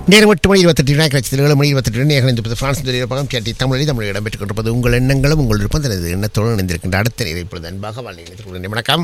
நேரம் எட்டு மணி இருபத்தெட்டு விநாயகர் லட்சத்தில் ஏழு மணி இருபத்தெட்டு நேரம் இருப்பது பிரான்ஸ் பக்கம் கேட்டி தமிழில் தமிழில் இடம்பெற்றுக் கொண்டிருப்பது உங்கள் எண்ணங்களும் உங்கள் விருப்பம் தனது எண்ணத்தோடு இணைந்திருக்கின்ற அடுத்த நேரம் இப்பொழுது அன்பாக வாழ்க்கை இணைத்துக் கொள்கிறேன் வணக்கம்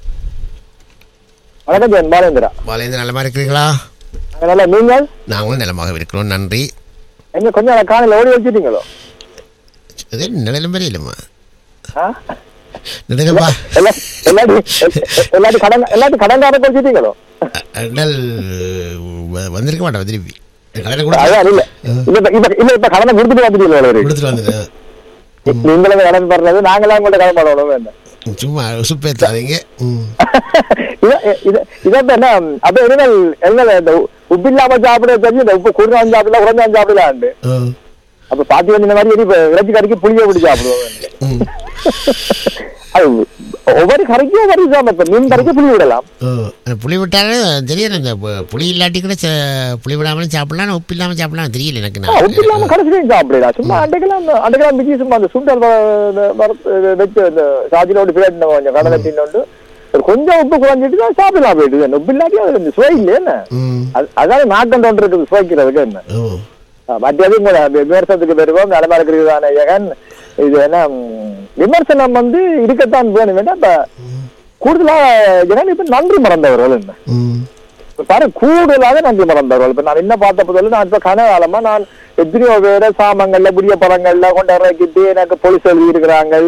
வணக்கம் ஜெயன் பாலேந்திரா பாலேந்திர நலமா இருக்கிறீர்களா நாங்க நல்லா நீங்கள் நாங்களும் நலமாக இருக்கிறோம் நன்றி எங்க கொஞ்சம் காலையில் ஓடி வச்சுட்டீங்களோ அது நிலம் வரையிலுமா ஆ? நிலம்பா எல்லா- எல்லாத்தையும் எ- எல்லாத்தையும் கடன் எல்லாத்தையும் கடன்காரங்க வச்சுட்டீங்களோ அடல் வ- வந்திருக்க மாட்டோம் திருப்பி கடனை கூட அதான் இல்ல இல்ல இப்ப- இப்ப இல்ல இப்ப கடனை கொடுத்துட்டு வந்துட்டீங்களோ அவரு கொடுத்துட்டு வந்துட்டேன் நீங்களும் கடன் பண்றது நாங்களாம் உங்கள்ட்ட கடன் பண்ணணும் வேண்டாம் சும்மா சுப்பேத்தாதீங்க ம் இத- இத- இதப்ப என்ன அப்ப என்ன என்ன இந்த உப்பு இல்லாம சாப்பிட தெரிஞ்சு இந்த உப்பு குறைஞ்சா சாப்பிடல குறைஞ்சா சாப்பிடலாண்டு ஆ. அப்ப பாத்தி வந்து இந்த மாதிரி எரி இறைச்சி கறிக்கு புளிய பிடி சாப்பிடுவோம் ம் அது ஒவ்வொரு கறிக்கும் ஒவ்வொரு சாப்பிட இப்ப மீன் கறிக்கு புளி விடலாம் ஓ அந்த புளி விட்டாலும் தெரியல இந்த பு- புளி இல்லாட்டி கூட ச- புளி விடாமலும் சாப்பிடலாம் உப்பு இல்லாமல் சாப்பிடலாம் தெரியல எனக்கு ஆ, உப்பு இல்லாம நான் கடைசிலையும் சாப்பிடலாம் சும்மா அன்றைக்கெல்லாம் அன்றைக்கெல்லாம் மிச்சி சும்மா அந்த சுண்டல் வ- வறுத்து வச்சு அந்த சாஜிலோடு பிளேட் கொஞ்சம் கடலை தின்னு ஒரு கொஞ்சம் உப்பு குறைஞ்சிட்டு தான் சாப்பிடலாம் போயிட்டு என்ன உப்பு இல்லாட்டி அது இந்த சுவை இல்லையே என்ன ம் அது- அதான் நாட்டம் தோன்று இருக்குது சுவைக்கிறதுக்கு என்ன ஓ ஆ, மற்றது கூட விமர்சனத்துக்கு பெறுவோம் நலமா இருக்கிறதான ஏகன் இது என்ன ம், விமர்சனம் வந்து இருக்கத்தான் வேணும் வேண்டாம் இப்ப கூடுதலா ஜனங்கள் இப்ப நன்றி மறந்தவர்கள் என்ன ம் இப்ப பாரு கூடுதலாக நன்றி மறந்தவர்கள் இப்ப நான் என்ன பார்த்த போதில் நான் இப்ப கனகாலமா நான் எத்தனையோ பேர சாமங்கள்ல புதிய படங்கள்ல கொண்டு இறக்கிட்டு எனக்கு போலீஸ் எழுதி இருக்கிறாங்க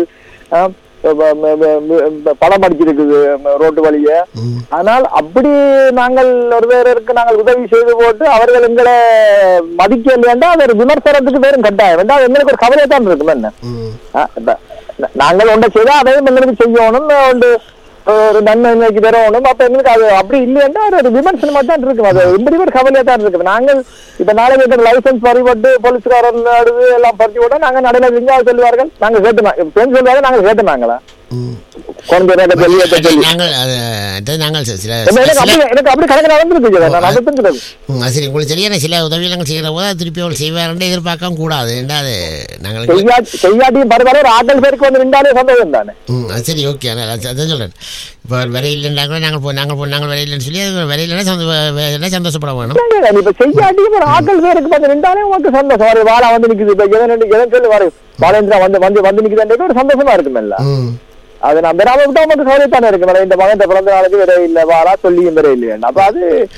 படம் அடிச்சிருக்குது ம, ரோட்டு வழிய ம் ஆனால் அப்படி நாங்கள் ஒரு பேருக்கு நாங்கள் உதவி செய்து போட்டு அவர்கள் எங்களை மதிக்க வேண்டாம் அது ஒரு விமர்சனத்துக்கு பேரும் கட்டாயம் வேண்டாம் எங்களுக்கு ஒரு கவலையா தான் இருக்கும் என்ன ம் ஆ, இப்ப ந- நாங்கள் ஒன்றை செய்தா அதையும் எங்களுக்கு செய்யணும் ஒன்று ஒரு நன்மை நோக்கி தரணும் அப்ப எங்களுக்கு அது அப்படி இல்லைன்னா அது ஒரு விமர்சனமா தான் இருக்கும் அது இப்படி ஒரு கவலையா தான் இருக்கு நாங்கள் இப்ப நாளைக்கு லைசன்ஸ் பறிபட்டு போலீஸ்காரன் நடுவு எல்லாம் பறிச்சு விட நாங்க நடுவில் செஞ்சா சொல்லுவார்கள் நாங்க கேட்டுனா பெண் சொல்லுவாங்க நாங்க கேட்டுனாங்களா ம் குறைஞ்ச ரேட்டை சொல்லி ஏத்த சொல்லி நாங்கள் அது அது நாங்கள் சில சில என்ன, எனக்கு சில- அப்படி எனக்கு அப்படி கணக்கு நடந்துருக்கு நான் நடந்துருக்கிறது ம், அது சரி உங்களுக்கு சரியான சில உதவிகள் நாங்கள் செய்கிற போது அது திருப்பி அவள் செய்வாருன்னு எதிர்பார்க்கவும் கூடாது ஏண்டா அது நாங்கள் செய்யா செய்யாட்டியும் பரவாயில்ல ஒரு ஆட்கள் பேருக்கு வந்து நின்றாலே சந்தோஷம் தானே ம் அது சரி ஓகே நான் அது- அதான் சொல்கிறேன் இப்போ விலை இல்லைன்னா கூட நாங்கள் போ நாங்கள் போ நாங்கள் விலை இல்லைன்னு சொல்லி அது விலை இல்லைன்னா சந்தோ வே- வே- சந்தோஷப்பட வேணும் இல்லைங்க, நீ இப்ப செய்யாட்டியும் ஒரு ஆட்கள் பேருக்கு வந்து நின்றாலே உங்களுக்கு சந்தோஷம் ஒரு வாழை வந்து நிக்குது இப்ப எதன் ரெண்டு எதன் சொல்லி வர பாலேந்திரா வந்து வந்து வந்து நிக்குதுன்றது ஒரு சந்தோஷமா இருக்குமில்ல ம் அது நான் பெறாம விட்டா மட்டும் கவலைத்தானே இருக்கு மேடம் இந்த மகன் பிறந்த நாளுக்கு வேற இல்ல வாரா சொல்லியும் வேற இல்லையா அப்ப அது